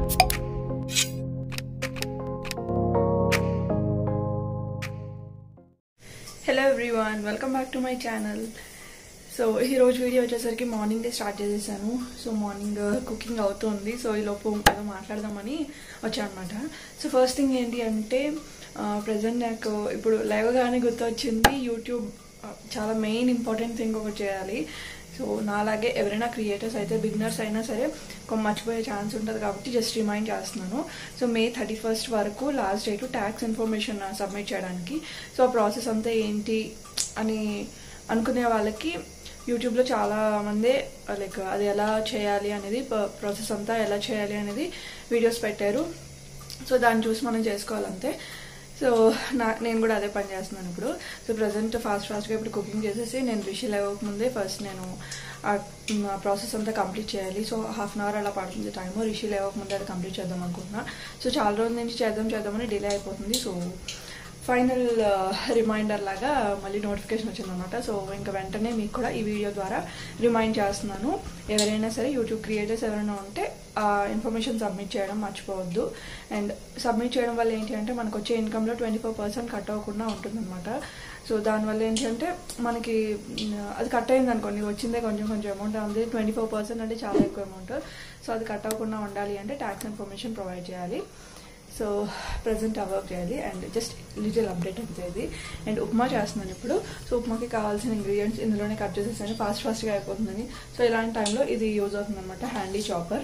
hello everyone welcome back to my channel so ఈరోజు video వచ్చేసరికి morning start చేసేసాను so morning cooking అవుతుంది so ఈ లోపు ఏదో మాట్లాడదామని వచ్చానమాట సో ఫస్ట్ థింగ్ ఏంటి అంటే ప్రజెంట్ నాకు ఇప్పుడు లేవగానే గుర్తొచ్చింది యూట్యూబ్ చాలా మెయిన్ ఇంపార్టెంట్ థింగ్ ఒకటి చేయాలి సో నాలాగే ఎవరైనా క్రియేటర్స్ అయితే బిగినర్స్ అయినా సరే కొంచెం మర్చిపోయే ఛాన్స్ ఉంటుంది కాబట్టి జస్ట్ రిమైండ్ చేస్తున్నాను సో మే థర్టీ ఫస్ట్ వరకు last date tax information submit చేయడానికి సో ఆ ప్రాసెస్ అంతా ఏంటి అని అనుకునే వాళ్ళకి యూట్యూబ్లో చాలా మంది లైక్ అది ఎలా చేయాలి అనేది ప్రాసెస్ అంతా ఎలా చేయాలి అనేది వీడియోస్ పెట్టారు సో దాన్ని చూసి మనం చేసుకోవాలంతే సో నా నేను కూడా అదే పని చేస్తున్నాను ఇప్పుడు సో ప్రజెంట్ ఫాస్ట్ ఫాస్ట్గా ఇప్పుడు కుకింగ్ చేసేసి నేను రిషి లేవకముందే ఫస్ట్ నేను ఆ ప్రాసెస్ అంతా కంప్లీట్ చేయాలి సో హాఫ్ అన్ అవర్ అలా పడుతుంది టైము రిషి లేవకముందే అది కంప్లీట్ చేద్దాం అనుకుంటున్నా సో చాలా రోజుల నుంచి చేద్దాం చేద్దామని డిలే అయిపోతుంది సో ఫైనల్ రిమైండర్ లాగా మళ్ళీ నోటిఫికేషన్ వచ్చిందనమాట సో ఇంకా వెంటనే మీకు కూడా ఈ వీడియో ద్వారా రిమైండ్ చేస్తున్నాను ఎవరైనా సరే యూట్యూబ్ క్రియేటర్స్ ఎవరైనా ఉంటే ఆ ఇన్ఫర్మేషన్ సబ్మిట్ చేయడం మర్చిపోవద్దు అండ్ సబ్మిట్ చేయడం వల్ల ఏంటి అంటే మనకు వచ్చే ఇన్కంలో ట్వంటీ ఫోర్ పర్సెంట్ కట్ అవ్వకుండా ఉంటుందన్నమాట సో దానివల్ల ఏంటి అంటే మనకి అది కట్ అయింది అనుకోండి వచ్చిందే కొంచెం కొంచెం అమౌంట్ ఉంది ట్వంటీ ఫోర్ పర్సెంట్ అంటే చాలా ఎక్కువ అమౌంట్ సో అది కట్ అవ్వకుండా ఉండాలి అంటే ట్యాక్స్ ఇన్ఫర్మేషన్ ప్రొవైడ్ చేయాలి సో ప్రజెంట్ ఆ వర్క్ చేయాలి అండ్ జస్ట్ లిటిల్ అప్డేట్ అంతే ఇది అండ్ ఉప్మా చేస్తున్నాను ఇప్పుడు సో ఉప్మాకి కావాల్సిన ఇంగ్రీడియంట్స్ ఇందులోనే కట్ చేసేసాను ఫాస్ట్ ఫాస్ట్గా అయిపోతుందని సో ఇలాంటి టైంలో ఇది యూజ్ అవుతుంది అనమాట హ్యాండీ చాపర్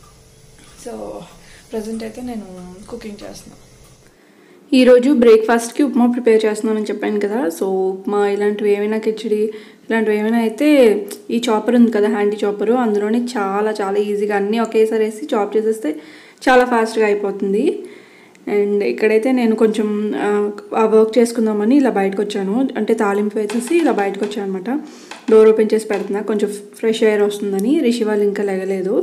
సో ప్రజెంట్ అయితే నేను కుకింగ్ చేస్తున్నాను ఈరోజు బ్రేక్ఫాస్ట్కి ఉప్మా ప్రిపేర్ చేస్తున్నానని చెప్పాను కదా సో ఉప్మా ఇలాంటివి ఏమైనా కిచడి ఇలాంటివి ఏమైనా అయితే ఈ చాపర్ ఉంది కదా హ్యాండీ చాపరు అందులోనే చాలా చాలా ఈజీగా అన్నీ ఒకేసారి వేసి చాప్ చేసేస్తే చాలా ఫాస్ట్గా అయిపోతుంది అండ్ ఇక్కడైతే నేను కొంచెం ఆ వర్క్ చేసుకుందామని ఇలా బయటకు వచ్చాను అంటే తాలింపు వేసేసి ఇలా బయటకు వచ్చాను అనమాట డోర్ ఓపెన్ చేసి పెడుతున్నా కొంచెం ఫ్రెష్ ఎయిర్ వస్తుందని రిషి వాళ్ళు ఇంకా లెగలేదు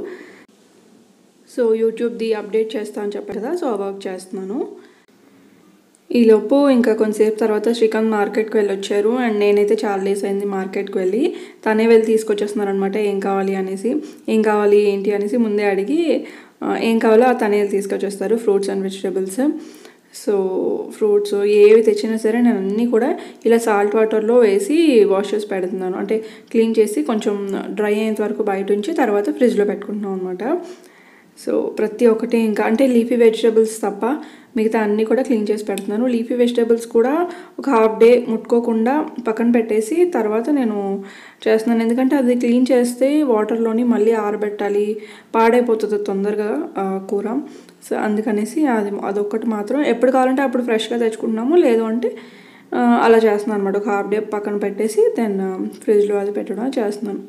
సో యూట్యూబ్ది అప్డేట్ చేస్తా అని చెప్పాను కదా సో ఆ వర్క్ చేస్తున్నాను ఈలోపు ఇంకా కొంతసేపు తర్వాత శ్రీకాంత్ మార్కెట్కి వెళ్ళి వచ్చారు అండ్ నేనైతే చాలా డేస్ అయింది మార్కెట్కి వెళ్ళి తనే వెళ్ళి తీసుకొచ్చేస్తున్నారు అనమాట ఏం కావాలి అనేసి ఏం కావాలి ఏంటి అనేసి ముందే అడిగి ఏం కావాలో ఆ తనే వెళ్ళి తీసుకొచ్చేస్తారు fruits and vegetables so fruits ఏవి తెచ్చినా సరే నేను అన్నీ కూడా ఇలా సాల్ట్ వాటర్లో వేసి వాష్ చేసి పెడుతున్నాను అంటే క్లీన్ చేసి కొంచెం డ్రై అయ్యేంత వరకు బయట ఉంచి తర్వాత ఫ్రిడ్జ్లో పెట్టుకుంటున్నాం అనమాట సో ప్రతి ఒక్కటి ఇంకా అంటే లీఫీ వెజిటేబుల్స్ తప్ప మిగతా అన్నీ కూడా క్లీన్ చేసి పెడుతున్నాను లీఫీ వెజిటేబుల్స్ కూడా ఒక హాఫ్ డే ముట్టుకోకుండా పక్కన పెట్టేసి తర్వాత నేను చేస్తున్నాను ఎందుకంటే అది క్లీన్ చేస్తే వాటర్లోని మళ్ళీ ఆరబెట్టాలి పాడైపోతుంది తొందరగా కూర సో అందుకనేసి అది అదొక్కటి మాత్రం ఎప్పుడు కావాలంటే అప్పుడు ఫ్రెష్గా తెచ్చుకుంటున్నాము లేదు అంటే అలా చేస్తున్నాను అనమాట ఒక హాఫ్ డే పక్కన పెట్టేసి దెన్ ఫ్రిడ్జ్లో అది పెట్టడం చేస్తున్నాను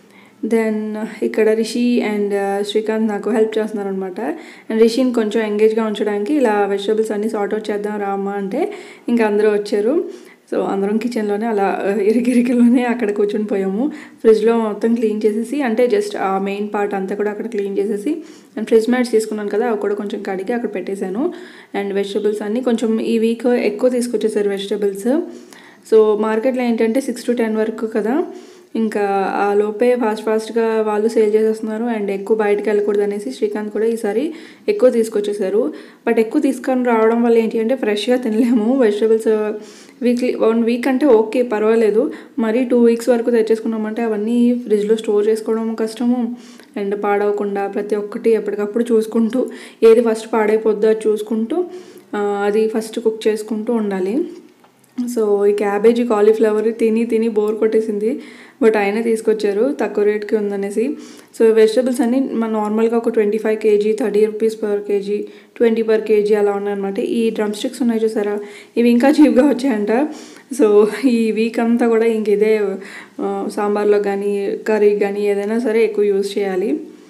దెన్ ఇక్కడ రిషి అండ్ శ్రీకాంత్ నాకు హెల్ప్ చేస్తున్నారు అనమాట అండ్ రిషిని కొంచెం ఎంగేజ్గా ఉంచడానికి ఇలా వెజిటబుల్స్ అన్నీ సార్ట్ అవుట్ చేద్దాం రామ్మా అంటే ఇంకా అందరూ వచ్చారు సో అందరం కిచెన్లోనే అలా ఇరికిరికిలోనే అక్కడ కూర్చుని పోయాము ఫ్రిడ్జ్లో మొత్తం క్లీన్ చేసేసి అంటే జస్ట్ ఆ మెయిన్ పార్ట్ అంతా కూడా అక్కడ క్లీన్ చేసేసి అండ్ ఫ్రిడ్జ్ మ్యాట్స్ తీసుకున్నాను కదా అవి కూడా కొంచెం కడిగి అక్కడ పెట్టేశాను అండ్ వెజిటబుల్స్ అన్నీ కొంచెం ఈ వీక్ ఎక్కువ తీసుకొచ్చేసారు వెజిటబుల్స్ సో మార్కెట్లో ఏంటంటే సిక్స్ టు టెన్ వరకు కదా ఇంకా ఆ లోపే ఫాస్ట్ ఫాస్ట్గా వాళ్ళు సేల్ చేసేస్తున్నారు అండ్ ఎక్కువ బయటకు వెళ్ళకూడదు అనేసి శ్రీకాంత్ కూడా ఈసారి ఎక్కువ తీసుకొచ్చేసారు బట్ ఎక్కువ తీసుకొని రావడం వల్ల ఏంటి అంటే ఫ్రెష్గా తినలేము వెజిటబుల్స్ వీక్లీ వన్ వీక్ అంటే ఓకే పర్వాలేదు మరీ టూ వీక్స్ వరకు తెచ్చేసుకున్నామంటే అవన్నీ ఫ్రిడ్జ్లో స్టోర్ చేసుకోవడం కష్టము అండ్ పాడవకుండా ప్రతి ఒక్కటి ఎప్పటికప్పుడు చూసుకుంటూ ఏది ఫస్ట్ పాడైపోద్దో చూసుకుంటూ అది ఫస్ట్ కుక్ చేసుకుంటూ ఉండాలి సో ఈ క్యాబేజీ కాలీఫ్లవర్ తిని తిని బోర్ కొట్టేసింది బట్ ఆయన తీసుకొచ్చారు తక్కువ రేట్కి ఉందనేసి సో వెజిటబుల్స్ అన్నీ మన నార్మల్గా ఒక twenty five KG thirty rupees per KG twenty per KG అలా ఉన్నాయన్నమాట ఈ డ్రమ్ స్టిక్స్ ఉన్నాయి చూసారా ఇవి ఇంకా చీప్గా వచ్చాయంట సో ఈ వీక్ అంతా కూడా ఇంక ఇదే సాంబార్లో కానీ కర్రీ కానీ ఏదైనా సరే ఎక్కువ యూజ్ చేయాలి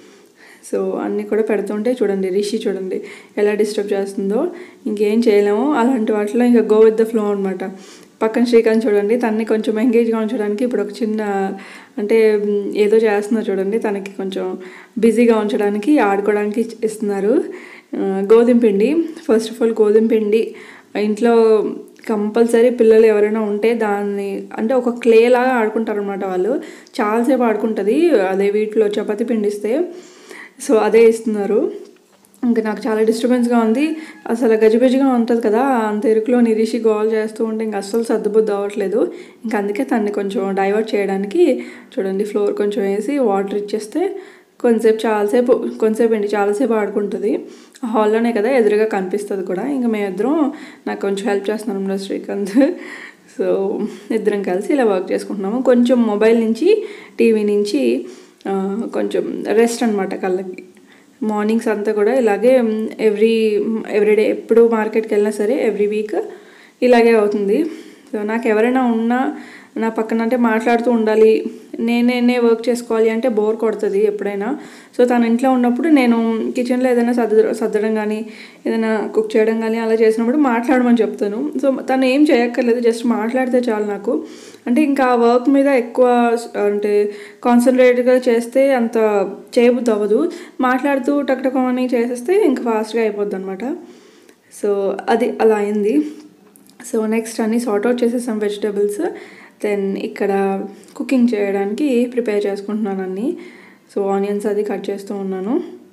సో అన్నీ కూడా పెడుతుంటే చూడండి రిషి చూడండి ఎలా డిస్టర్బ్ చేస్తుందో ఇంకేం చేయలేము అలాంటి వాటిలో ఇంకా గో విత్ ద ఫ్లో అనమాట పక్కన శ్రీకాంత్ చూడండి తనని కొంచెం ఎంగేజ్గా ఉంచడానికి ఇప్పుడు ఒక చిన్న అంటే ఏదో చేస్తున్నారు చూడండి తనకి కొంచెం బిజీగా ఉంచడానికి ఆడుకోవడానికి ఇస్తున్నారు గోధుమ పిండి ఫస్ట్ ఆఫ్ ఆల్ గోధుమ పిండి ఇంట్లో కంపల్సరీ పిల్లలు ఎవరైనా ఉంటే దాన్ని అంటే ఒక క్లే లాగా ఆడుకుంటారు అనమాట వాళ్ళు చాలాసేపు ఆడుకుంటుంది అదే వీటిలో చపాతి పిండిస్తే సో అదే ఇస్తున్నారు ఇంకా నాకు చాలా డిస్టర్బెన్స్గా ఉంది అసలు గజిబిజిగా ఉంటుంది కదా అంత ఇరుకులో నిరీషి గోల్ చేస్తూ ఉంటే ఇంకా అస్సలు సర్దుబుద్ది అవ్వట్లేదు ఇంకా అందుకే తన్ని కొంచెం డైవర్ట్ చేయడానికి చూడండి ఫ్లోర్ కొంచెం వేసి వాటర్ ఇచ్చేస్తే కొంతసేపు చాలాసేపు కొంతసేపు ఏంటి చాలాసేపు ఆడుకుంటుంది హాల్లోనే కదా ఎదురుగా కనిపిస్తుంది కూడా ఇంకా మేమిద్దరం నాకు కొంచెం హెల్ప్ చేస్తున్నాం శ్రీకాంత్ సో ఇద్దరం కలిసి ఇలా వర్క్ చేసుకుంటున్నాము కొంచెం మొబైల్ నుంచి టీవీ నుంచి ఆ, కొంచెం రెస్ట్ అనమాట కళ్ళకి మార్నింగ్స్ అంతా కూడా ఇలాగే ఎవ్రీ ఎవ్రీడే ఎప్పుడు మార్కెట్కి వెళ్ళినా సరే ఎవ్రీ వీక్ ఇలాగే అవుతుంది సో నాకు ఎవరైనా ఉన్నా నా పక్కన అంటే మాట్లాడుతూ ఉండాలి నేనే వర్క్ చేసుకోవాలి అంటే బోర్ కొడుతుంది ఎప్పుడైనా సో తన ఇంట్లో ఉన్నప్పుడు నేను కిచెన్లో ఏదైనా సర్ద సర్దడం కానీ ఏదైనా కుక్ చేయడం కానీ అలా చేసినప్పుడు మాట్లాడమని చెప్తాను సో తను ఏం చేయక్కర్లేదు జస్ట్ మాట్లాడితే చాలు నాకు అంటే ఇంకా ఆ వర్క్ మీద ఎక్కువ అంటే కాన్సన్ట్రేట్గా చేస్తే అంత చేయబుద్ధి అవ్వదు మాట్లాడుతూ టక్ టక్ అని చేసేస్తే ఇంకా ఫాస్ట్గా అయిపోద్ది అనమాట సో అది అలా అయింది సో నెక్స్ట్ అన్ని సార్ట్ అవుట్ చేసేసాం వెజిటేబుల్స్ దెన్ ఇక్కడ కుకింగ్ చేయడానికి ప్రిపేర్ చేసుకుంటున్నాను అన్ని సో ఆనియన్స్ అది కట్ చేస్తూ ఉన్నాను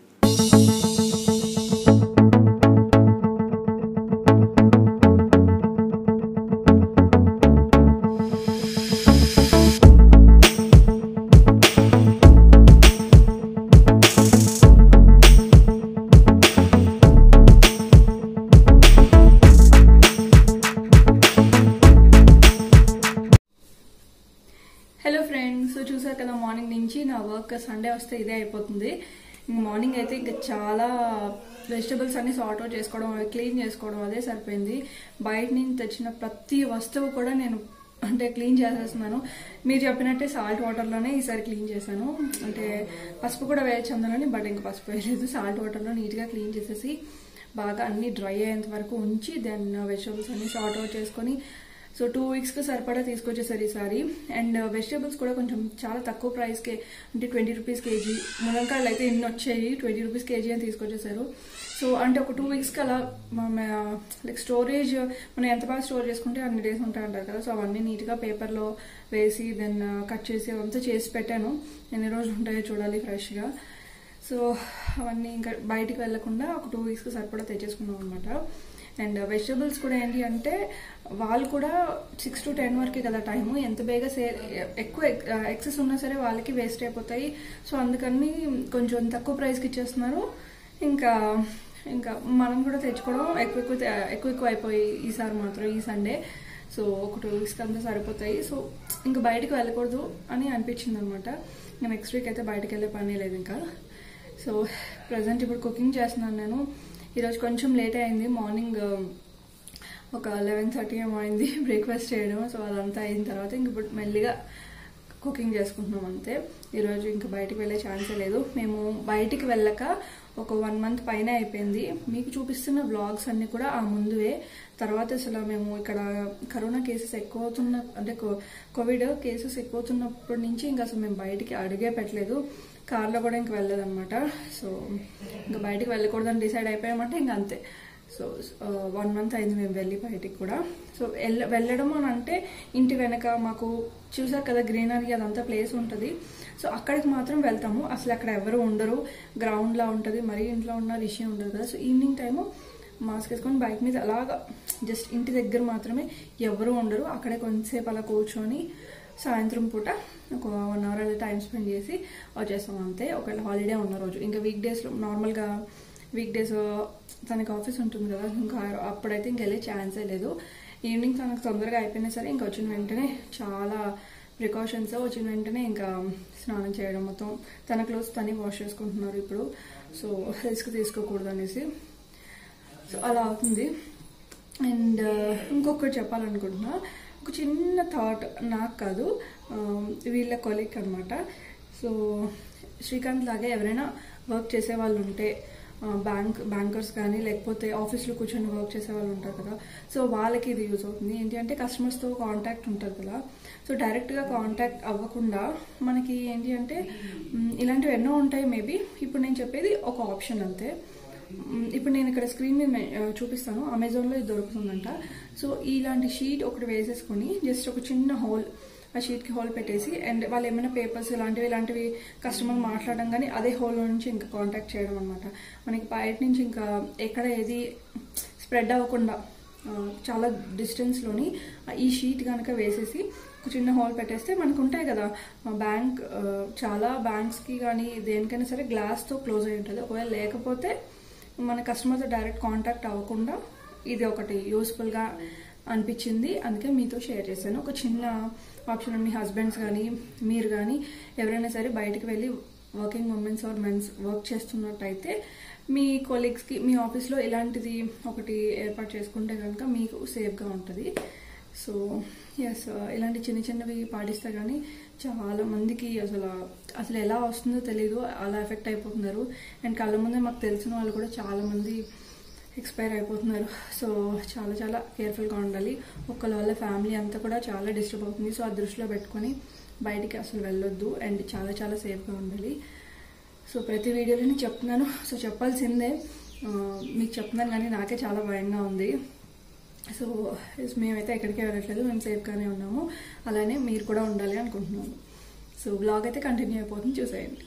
హలో ఫ్రెండ్స్ చూసారు కదా మార్నింగ్ నుంచి నా వర్క్ సండే వస్తే ఇదే అయిపోతుంది ఇంక మార్నింగ్ అయితే ఇంకా చాలా వెజిటబుల్స్ అన్ని సార్ట్ అవుట్ చేసుకోవడం అవి క్లీన్ చేసుకోవడం అదే సరిపోయింది బయట నుంచి తెచ్చిన ప్రతి వస్తువు కూడా నేను అంటే క్లీన్ చేసేస్తున్నాను మీరు చెప్పినట్టే సాల్ట్ వాటర్లోనే ఈసారి క్లీన్ చేశాను అంటే పసుపు కూడా వేయచ్చు అందులోని బట్ ఇంకా పసుపు వేయలేదు సాల్ట్ వాటర్లో నీట్గా క్లీన్ చేసేసి బాగా అన్ని డ్రై అయ్యేంత వరకు ఉంచి దెన్ వెజిటబుల్స్ అన్ని సార్ట్ అవుట్ చేసుకొని సో టూ వీక్స్కి సరిపడా తీసుకొచ్చేసారు ఈసారి అండ్ వెజిటేబుల్స్ కూడా కొంచెం చాలా తక్కువ ప్రైస్కే అంటే ట్వంటీ రూపీస్ కేజీ మునక్కాయలు అయితే ఇన్ని వచ్చాయి ట్వంటీ రూపీస్ కేజీ అని తీసుకొచ్చేసారు సో అంటే ఒక టూ వీక్స్కి అలా లైక్ స్టోరేజ్ మనం ఎంత బాగా స్టోర్ చేసుకుంటే అన్ని డేస్ ఉంటాయి అంటారు కదా సో అవన్నీ నీట్గా పేపర్లో వేసి దెన్ కట్ చేసి అవంతా చేసి పెట్టాను ఎన్ని రోజులు ఉంటాయో చూడాలి ఫ్రెష్గా సో అవన్నీ ఇంకా బయటికి వెళ్లకుండా ఒక టూ వీక్స్కి సరిపడా తెచ్చేసుకున్నాం అనమాట అండ్ వెజిటబుల్స్ కూడా ఏంటి అంటే వాళ్ళు కూడా సిక్స్ టు టెన్ వరకే కదా టైము ఎంత బేగా సే ఎక్కువ ఎక్సెస్ ఉన్నా సరే వాళ్ళకి వేస్ట్ అయిపోతాయి సో అందుకని కొంచెం తక్కువ ప్రైస్కి ఇచ్చేస్తున్నారు ఇంకా ఇంకా మనం కూడా తెచ్చుకోవడం ఎక్కువ ఎక్కువ తే- ఎక్కువ ఎక్కువ అయిపోయి ఈసారి మాత్రం ఈ సండే సో ఒక టూ వీక్స్కి అంతా సరిపోతాయి సో ఇంకా బయటకు వెళ్ళకూడదు అని అనిపించింది అనమాట ఇంకా నెక్స్ట్ వీక్ అయితే బయటకు వెళ్ళే పని లేదు ఇంకా సో ప్రజెంట్ ఇప్పుడు కుకింగ్ చేస్తున్నాను నేను ఈరోజు కొంచెం లేట్ అయింది మార్నింగ్ ఒక లెవెన్ థర్టీ ఏమో అయింది బ్రేక్ఫాస్ట్ చేయడం సో అదంతా అయిన తర్వాత ఇంక ఇప్పుడు మెల్లిగా కుకింగ్ చేసుకుంటున్నాం అంతే ఈరోజు ఇంకా బయటికి వెళ్ళే ఛాన్సే లేదు మేము బయటికి వెళ్ళక ఒక వన్ మంత్ పైన అయిపోయింది మీకు చూపిస్తున్న వ్లాగ్స్ అన్ని కూడా ఆ ముందువే తర్వాత అసలు మేము ఇక్కడ కరోనా కేసెస్ ఎక్కువ అవుతున్న అంటే కో- కోవిడ్ కేసెస్ ఎక్కువ అవుతున్నప్పటి నుంచి ఇంకా అసలు మేము బయటికి అడిగే పెట్టలేదు కార్లో కూడా ఇంక వెళ్ళలేదన్నమాట సో ఇంకా బయటికి వెళ్ళకూడదని డిసైడ్ అయిపోయామంటే ఇంకా అంతే సో వన్ మంత్ అయింది మేము వెళ్ళి బయటికి కూడా సో వెళ్ళ వెళ్ళడం అని అంటే ఇంటి వెనక మాకు చూసారు కదా గ్రీనరీ అదంతా ప్లేస్ ఉంటుంది సో అక్కడికి మాత్రం వెళ్తాము అసలు అక్కడ ఎవరు ఉండరు గ్రౌండ్లా ఉంటుంది మరీ ఇంట్లో ఉన్న విషయం ఉండదు కదా సో ఈవినింగ్ టైము మాస్క్ వేసుకొని బైక్ మీద అలాగా జస్ట్ ఇంటి దగ్గర మాత్రమే ఎవరు ఉండరు అక్కడే కొంతసేపు అలా కూర్చొని సాయంత్రం పూట ఒక వన్ అవర్ అలా టైం స్పెండ్ చేసి వచ్చేస్తాం అంతే ఒకవేళ హాలిడే ఉన్న రోజు ఇంకా వీక్ డేస్లో నార్మల్గా వీక్ డేస్ తనకి ఆఫీస్ ఉంటుంది కదా ఇంకా అప్పుడైతే ఇంక వెళ్ళే ఛాన్సే లేదు ఈవినింగ్ తనకు తొందరగా అయిపోయినా సరే ఇంకా వచ్చిన వెంటనే చాలా ప్రికాషన్స్ వచ్చిన వెంటనే ఇంకా స్నానం చేయడం మొత్తం తన క్లోత్స్ తనే వాష్ చేసుకుంటున్నారు ఇప్పుడు సో రిస్క్ తీసుకోకూడదు అనేసి సో అలా అవుతుంది అండ్ ఇంకొకటి చెప్పాలనుకుంటున్నా ఒక చిన్న థాట్ నాకు కాదు ఆ, వీళ్ళ కొలీగ్ అనమాట సో శ్రీకాంత్ లాగే ఎవరైనా వర్క్ చేసే వాళ్ళు ఉంటే ఆ, బ్యాంక్ బ్యాంకర్స్ కానీ లేకపోతే ఆఫీస్లో కూర్చొని వర్క్ చేసే వాళ్ళు ఉంటారు కదా సో వాళ్ళకి ఇది యూజ్ అవుతుంది ఏంటి అంటే కస్టమర్స్తో కాంటాక్ట్ ఉంటుంది కదా సో డైరెక్ట్గా కాంటాక్ట్ అవ్వకుండా మనకి ఏంటి అంటే మ్, ఇలాంటివి ఎన్నో ఉంటాయి మేబీ ఇప్పుడు నేను చెప్పేది ఒక ఆప్షన్ అంతే మ్, ఇప్పుడు నేను ఇక్కడ స్క్రీన్ మీద మె- ఆ, చూపిస్తాను అమెజాన్లో ఇది దొరుకుతుందంట సో ఇలాంటి షీట్ ఒకటి వేసేసుకొని జస్ట్ ఒక చిన్న హోల్ ఆ షీట్కి హోల్ పెట్టేసి అండ్ వాళ్ళు ఏమైనా పేపర్స్ ఇలాంటివి ఇలాంటివి కస్టమర్ మాట్లాడడం కానీ అదే హోల్ నుంచి ఇంకా కాంటాక్ట్ చేయడం అనమాట మనకి బయట నుంచి ఇంకా ఎక్కడ ఏది స్ప్రెడ్ అవ్వకుండా ఆ, చాలా డిస్టెన్స్లోని ఈ షీట్ కనుక వేసేసి ఒక చిన్న హోల్ పెట్టేస్తే మనకు ఉంటాయి కదా బ్యాంక్ చాలా బ్యాంక్స్కి కానీ దేనికైనా సరే గ్లాస్తో క్లోజ్ అయి ఉంటుంది ఒకవేళ లేకపోతే మన కస్టమర్తో డైరెక్ట్ కాంటాక్ట్ అవ్వకుండా ఇది ఒకటి యూస్ఫుల్గా అనిపించింది అందుకే మీతో షేర్ చేశాను ఒక చిన్న ఆప్షన్ మీ హస్బెండ్స్ కానీ మీరు కానీ ఎవరైనా సరే బయటికి వెళ్ళి working womens or mens work చేస్తున్నట్టయితే మీ కొలీగ్స్కి మీ ఆఫీస్లో ఇలాంటిది ఒకటి ఏర్పాటు చేసుకుంటే కనుక మీకు సేఫ్గా ఉంటుంది సో ఎస్ ఇలాంటి చిన్న చిన్నవి పాటిస్తే కానీ చాలా మందికి అసలు అసలు ఎలా వస్తుందో తెలియదు అలా ఎఫెక్ట్ అయిపోతున్నారు అండ్ కళ్ళ ముందే మాకు తెలిసిన వాళ్ళు కూడా చాలా మంది ఎక్స్పైర్ అయిపోతున్నారు సో చాలా చాలా కేర్ఫుల్గా ఉండాలి ఒక్కళ్ళ వల్ల ఫ్యామిలీ అంతా కూడా చాలా డిస్టర్బ్ అవుతుంది సో ఆ దృష్టిలో పెట్టుకొని బయటికి అసలు వెళ్ళొద్దు అండ్ చాలా చాలా సేఫ్గా ఉండాలి సో ప్రతి వీడియోలో నేను చెప్తున్నాను సో చెప్పాల్సిందే ఆ, మీకు చెప్తున్నాను కానీ నాకే చాలా భయంగా ఉంది సో ఎస్ మేమైతే ఎక్కడికి వెళ్ళట్లేదు మేము సేఫ్గానే ఉన్నాము అలానే మీరు కూడా ఉండాలి అనుకుంటున్నాము సో బ్లాగ్ అయితే కంటిన్యూ అయిపోతుంది చూసేయండి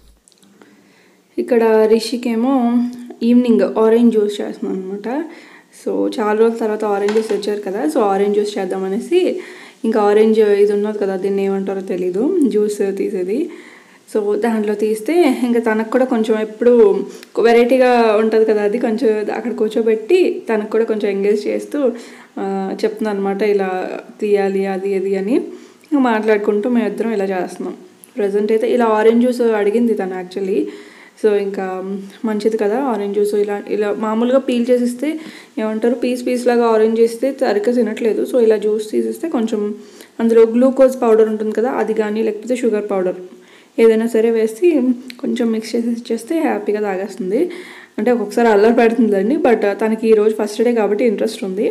ఇక్కడ రిషికేమో ఈవినింగ్ ఆరెంజ్ జ్యూస్ చేస్తున్నాను అనమాట సో చాలా రోజుల తర్వాత ఆరెంజ్ జ్యూస్ తెచ్చారు కదా సో ఆరెంజ్ జ్యూస్ చేద్దామనేసి ఇంకా ఆరెంజ్ ఇది ఉన్నది కదా దీన్ని ఏమంటారో తెలీదు జ్యూస్ తీసేది సో దాంట్లో తీస్తే ఇంకా తనకు కూడా కొంచెం ఎప్పుడు వెరైటీగా ఉంటుంది కదా అది కొంచెం అక్కడ కూర్చోబెట్టి తనకు కూడా కొంచెం ఎంగేజ్ చేస్తూ చెప్తున్నాను అనమాట ఇలా తీయాలి అది ఇది అని ఇంకా మాట్లాడుకుంటూ మేము ఇద్దరం ఇలా చేస్తున్నాం ప్రజెంట్ అయితే ఇలా ఆరెంజ్ జ్యూస్ అడిగింది తను యాక్చువల్లీ సో ఇంకా మంచిది కదా ఆరెంజ్ జ్యూస్ ఇలా ఇలా మామూలుగా పీల్ చేసిస్తే ఏమంటారు పీస్ పీస్ లాగా ఆరెంజ్ చేస్తే సరిగ్గా తినట్లేదు సో ఇలా జ్యూస్ తీసిస్తే కొంచెం అందులో గ్లూకోజ్ పౌడర్ ఉంటుంది కదా అది కానీ లేకపోతే షుగర్ పౌడర్ ఏదైనా సరే వేసి కొంచెం మిక్స్ చేసి ఇచ్చేస్తే హ్యాపీగా తాగేస్తుంది అంటే ఒక్కొక్కసారి అల్లరి పెడుతుందండి బట్ తనకి ఈరోజు ఫస్ట్ డే కాబట్టి ఇంట్రెస్ట్ ఉంది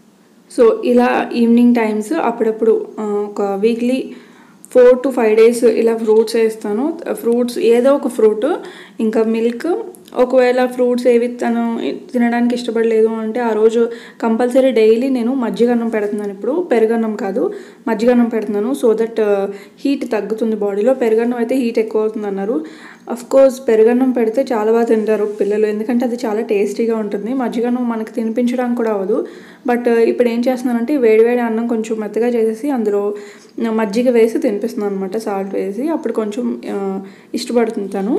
సో ఇలా ఈవినింగ్ టైమ్స్ అప్పుడప్పుడు ఆ, ఒక weekly four to five days ఇలా ఫ్రూట్స్ వేస్తాను ఫ్రూట్స్ ఏదో ఒక ఫ్రూట్ ఇంకా మిల్క్ ఒకవేళ ఫ్రూట్స్ ఏవి తను తినడానికి ఇష్టపడలేదు అంటే ఆ రోజు కంపల్సరీ డైలీ నేను మజ్జిగన్నం పెడుతున్నాను ఇప్పుడు పెరుగన్నం కాదు మజ్జిగన్నం పెడుతున్నాను సో దట్ హీట్ తగ్గుతుంది బాడీలో పెరుగన్నం అయితే హీట్ ఎక్కువ అవుతుంది అన్నారు అఫ్ కోర్స్ పెరుగన్నం పెడితే చాలా బాగా తింటారు పిల్లలు ఎందుకంటే అది చాలా టేస్టీగా ఉంటుంది మజ్జిగన్నం మనకి తినిపించడానికి కూడా అవ్వదు బట్ ఇప్పుడు ఏం చేస్తున్నానంటే వేడివేడి అన్నం కొంచెం మెత్తగా చేసేసి అందులో మజ్జిగ వేసి తినిపిస్తున్నాను అనమాట సాల్ట్ వేసి అప్పుడు కొంచెం ఆ, ఇష్టపడుతుంది తను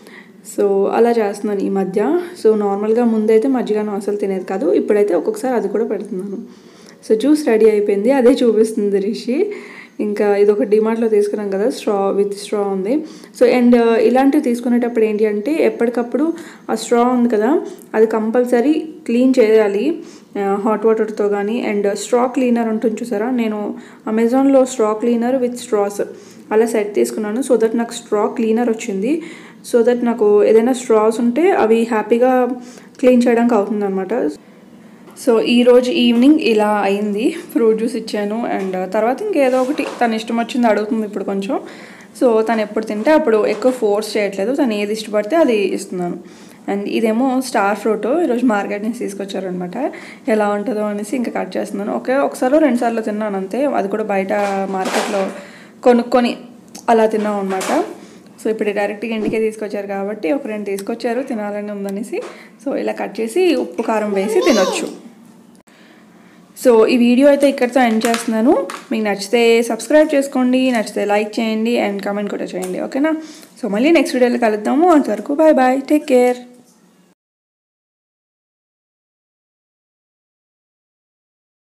సో అలా చేస్తున్నాను ఈ మధ్య సో నార్మల్గా ముందైతే మజ్జిగన్నం అసలు తినేది కాదు ఇప్పుడైతే ఒక్కొక్కసారి అది కూడా పెడుతున్నాను సో జ్యూస్ రెడీ అయిపోయింది అదే చూపిస్తుంది రిషి ఇంకా ఇది ఒక డిమార్ట్లో తీసుకున్నాం కదా స్ట్రా విత్ స్ట్రా ఉంది సో అండ్ ఇలాంటివి తీసుకునేటప్పుడు ఏంటి అంటే ఎప్పటికప్పుడు ఆ స్ట్రా ఉంది కదా అది కంపల్సరీ క్లీన్ చేయాలి హాట్ వాటర్తో కానీ అండ్ స్ట్రా క్లీనర్ ఉంటుంది చూసారా నేను అమెజాన్లో స్ట్రా క్లీనర్ విత్ స్ట్రాస్ అలా సెట్ తీసుకున్నాను సో దట్ నాకు స్ట్రా క్లీనర్ వచ్చింది సో దట్ నాకు ఏదైనా స్ట్రాస్ ఉంటే అవి హ్యాపీగా క్లీన్ చేయడానికి అవుతుంది అనమాట సో ఈ రోజు ఈవినింగ్ ఇలా అయింది ఫ్రూట్ జ్యూస్ ఇచ్చాను అండ్ తర్వాత ఇంకేదో ఒకటి తను ఇష్టం వచ్చింది అడుగుతుంది ఇప్పుడు కొంచెం సో తను ఎప్పుడు తింటే అప్పుడు ఎక్కువ ఫోర్స్ చేయట్లేదు తను ఏది ఇష్టపడితే అది ఇస్తున్నాను అండ్ ఇదేమో స్టార్ ఫ్రూట్ ఈరోజు మార్కెట్ నుంచి తీసుకొచ్చారనమాట ఎలా ఉంటుందో అనేసి ఇంకా కట్ చేస్తున్నాను ఒకే ఒకసారి రెండు సార్లు తిన్నాను అంతే అది కూడా బయట మార్కెట్లో కొనుక్కొని అలా తిన్నాం అనమాట సో ఇప్పుడు డైరెక్ట్గా ఇంటికే తీసుకొచ్చారు కాబట్టి ఒక రెండు తీసుకొచ్చారు తినాలని ఉందనేసి సో ఇలా కట్ చేసి ఉప్పు కారం వేసి తినొచ్చు సో ఈ వీడియో అయితే ఇక్కడితో ఎండ్ చేస్తున్నాను మీకు నచ్చితే సబ్స్క్రైబ్ చేసుకోండి నచ్చితే లైక్ చేయండి అండ్ కామెంట్ కూడా చేయండి ఓకేనా సో మళ్ళీ నెక్స్ట్ వీడియోలో కలుద్దాము అంతవరకు బాయ్ బాయ్ టేక్ కేర్